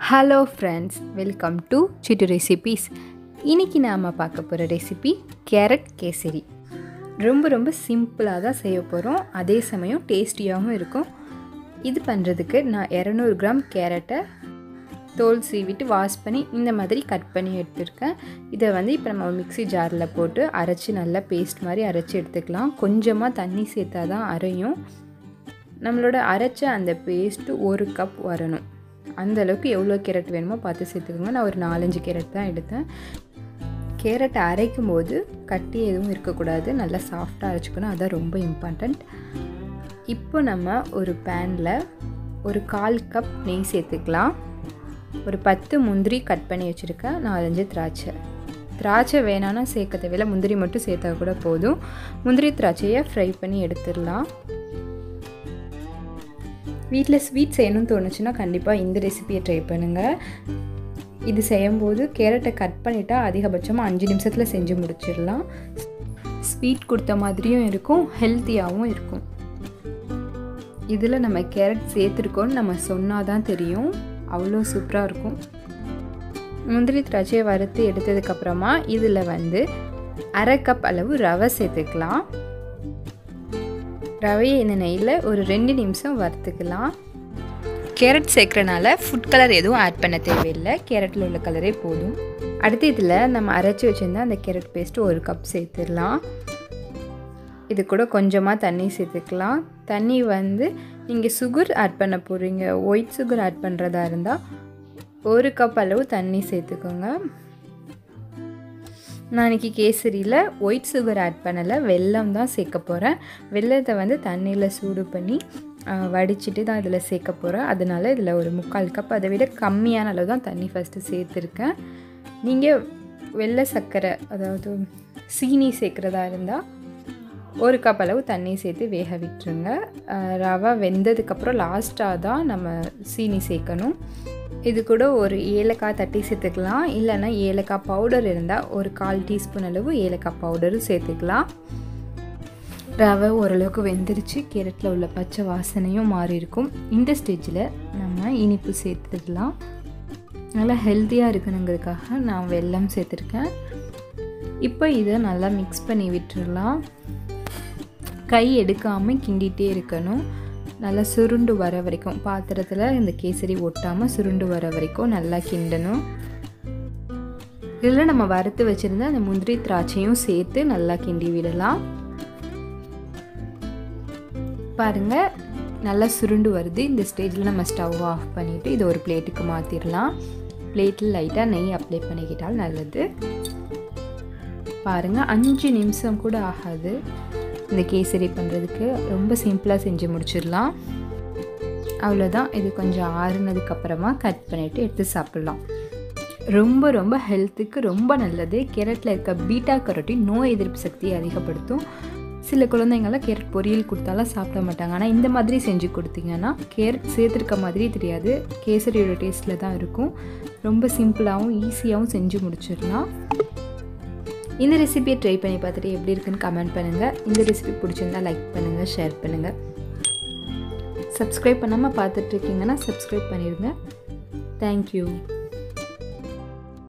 hello friends welcome to Chittu recipes இன்றைக்கி நாம் பார்க்க போகிற ரெசிபி கேரட் கேசரி ரொம்ப ரொம்ப சிம்பிளாக தான் செய்ய போகிறோம் அதே சமயம் டேஸ்டியாகவும் இருக்கும் இது பண்ணுறதுக்கு நான் இரநூறு கிராம் கேரட்டை தோல் சீவிட்டு வாஷ் பண்ணி இந்த மாதிரி கட் பண்ணி எடுத்துருக்கேன் இதை வந்து இப்போ நம்ம மிக்ஸி ஜாரில் போட்டு அரைச்சி நல்லா பேஸ்ட் மாதிரி அரைச்சி எடுத்துக்கலாம் கொஞ்சமாக தண்ணி சேர்த்தா தான் அரையும் நம்மளோட அரைச்ச அந்த பேஸ்ட்டு ஒரு கப் வரணும் அந்த அளவுக்கு எவ்வளோ கேரட் வேணுமோ பார்த்து சேர்த்துக்கோங்க நான் ஒரு நாலஞ்சு கேரட் தான் எடுத்தேன் கேரட்டை அரைக்கும் போது கட்டி எதுவும் இருக்கக்கூடாது நல்லா சாஃப்டாக அரைச்சிக்கணும் அதான் ரொம்ப இம்பார்ட்டண்ட் இப்போ நம்ம ஒரு பேனில் ஒரு கால் கப் நெய் சேர்த்துக்கலாம் ஒரு பத்து முந்திரி கட் பண்ணி வச்சுருக்கேன் நாலஞ்சு திராட்சை திராட்சை வேணான்னா சேர்க்க தேவையில்ல முந்திரி மட்டும் சேர்த்தா கூட போதும் முந்திரி திராட்சையை ஃப்ரை பண்ணி எடுத்துடலாம் வீட்டில் ஸ்வீட் செய்யணும்னு தோணுச்சுன்னா கண்டிப்பாக இந்த ரெசிபியை ட்ரை பண்ணுங்கள் இது செய்யும்போது கேரட்டை கட் பண்ணிட்டா அதிகபட்சமாக அஞ்சு நிமிஷத்தில் செஞ்சு முடிச்சிடலாம் ஸ்வீட் கொடுத்த மாதிரியும் இருக்கும் ஹெல்த்தியாகவும் இருக்கும் இதில் நம்ம கேரட் சேர்த்துருக்கோன்னு நம்ம சொன்னால் தான் தெரியும் அவ்வளோ சூப்பராக இருக்கும் முந்திரி திராட்சையை வறுத்து எடுத்ததுக்கப்புறமா இதில் வந்து அரை கப் அளவு ரவை சேர்த்துக்கலாம் ரவையை இந்த நெய்யில் ஒரு ரெண்டு நிமிஷம் வறுத்துக்கலாம் கேரட் சேர்க்குறனால ஃபுட் கலர் எதுவும் ஆட் பண்ண தேவையில்லை கேரட்டில் உள்ள கலரே போதும் அடுத்து இதில் நம்ம அரைச்சி வச்சுருந்தா அந்த கேரட் பேஸ்ட்டு ஒரு கப் சேர்த்துடலாம் இது கூட கொஞ்சமாக தண்ணி சேர்த்துக்கலாம் தண்ணி வந்து நீங்கள் சுகர் ஆட் பண்ண போகிறீங்க ஒயிட் சுகர் ஆட் பண்ணுறதா இருந்தால் ஒரு கப் அளவு தண்ணி சேர்த்துக்கோங்க நான் இன்றைக்கி கேசரியில் ஒயிட் சுகர் ஆட் பண்ணலை வெல்லம் தான் சேர்க்க போகிறேன் வெல்லத்தை வந்து தண்ணியில் சூடு பண்ணி வடிச்சிட்டு தான் இதில் சேர்க்க போகிறேன் அதனால் இதில் ஒரு முக்கால் கப் அதை விட கம்மியான அளவு தான் தண்ணி ஃபஸ்ட்டு சேர்த்துருக்கேன் நீங்கள் வெள்ளை சர்க்கரை அதாவது சீனி சேர்க்குறதா இருந்தால் ஒரு கப் அளவு தண்ணி சேர்த்து வேக விட்டுருங்க ரவை வெந்ததுக்கப்புறம் லாஸ்ட்டாக தான் நம்ம சீனி சேர்க்கணும் இது கூட ஒரு ஏலக்காய் தட்டி சேர்த்துக்கலாம் இல்லைன்னா ஏலக்காய் பவுடர் இருந்தால் ஒரு கால் டீஸ்பூன் அளவு ஏலக்காய் பவுடரும் சேர்த்துக்கலாம் ரவை ஓரளவுக்கு வெந்துருச்சு கேரட்டில் உள்ள பச்சை வாசனையும் மாறி இருக்கும் இந்த ஸ்டேஜில் நம்ம இனிப்பு சேர்த்துக்கலாம் நல்லா ஹெல்த்தியாக இருக்கணுங்கிறதுக்காக நான் வெல்லம் சேர்த்துருக்கேன் இப்போ இதை நல்லா மிக்ஸ் பண்ணி விட்டுடலாம் கை எடுக்காமல் கிண்டிகிட்டே இருக்கணும் நல்லா சுருண்டு வர வரைக்கும் பாத்திரத்தில் இந்த கேசரி ஒட்டாமல் சுருண்டு வர வரைக்கும் நல்லா கிண்டணும் இதில் நம்ம வறுத்து வச்சுருந்த அந்த முந்திரி திராட்சையும் சேர்த்து நல்லா கிண்டி விடலாம் பாருங்கள் நல்லா சுருண்டு வருது இந்த ஸ்டேஜில் நம்ம ஸ்டவ் ஆஃப் பண்ணிவிட்டு இதை ஒரு பிளேட்டுக்கு மாற்றிடலாம் பிளேட்டில் லைட்டாக நெய் அப்ளை பண்ணிக்கிட்டால் நல்லது பாருங்கள் அஞ்சு நிமிஷம் கூட ஆகாது இந்த கேசரி பண்ணுறதுக்கு ரொம்ப சிம்பிளாக செஞ்சு முடிச்சிடலாம் அவ்வளோதான் இது கொஞ்சம் ஆறுனதுக்கப்புறமா கட் பண்ணிவிட்டு எடுத்து சாப்பிட்லாம் ரொம்ப ரொம்ப ஹெல்த்துக்கு ரொம்ப நல்லது கேரட்டில் இருக்க பீட்டா கரோட்டின் நோய் எதிர்ப்பு சக்தியை அதிகப்படுத்தும் சில குழந்தைங்களாம் கேரட் பொரியல் கொடுத்தாலாம் சாப்பிட மாட்டாங்க ஆனால் இந்த மாதிரி செஞ்சு கொடுத்தீங்கன்னா கேரட் சேர்த்துருக்க மாதிரி தெரியாது கேசரியோட டேஸ்ட்டில் தான் இருக்கும் ரொம்ப சிம்பிளாகவும் ஈஸியாகவும் செஞ்சு முடிச்சிடலாம் இந்த ரெசிபியை ட்ரை பண்ணி பார்த்துட்டு எப்படி இருக்குன்னு கமெண்ட் பண்ணுங்கள் இந்த ரெசிபி பிடிச்சிருந்தா லைக் பண்ணுங்கள் ஷேர் பண்ணுங்கள் சப்ஸ்கிரைப் பண்ணாமல் பார்த்துட்ருக்கீங்கன்னா சப்ஸ்கிரைப் பண்ணிடுங்க தேங்க்யூ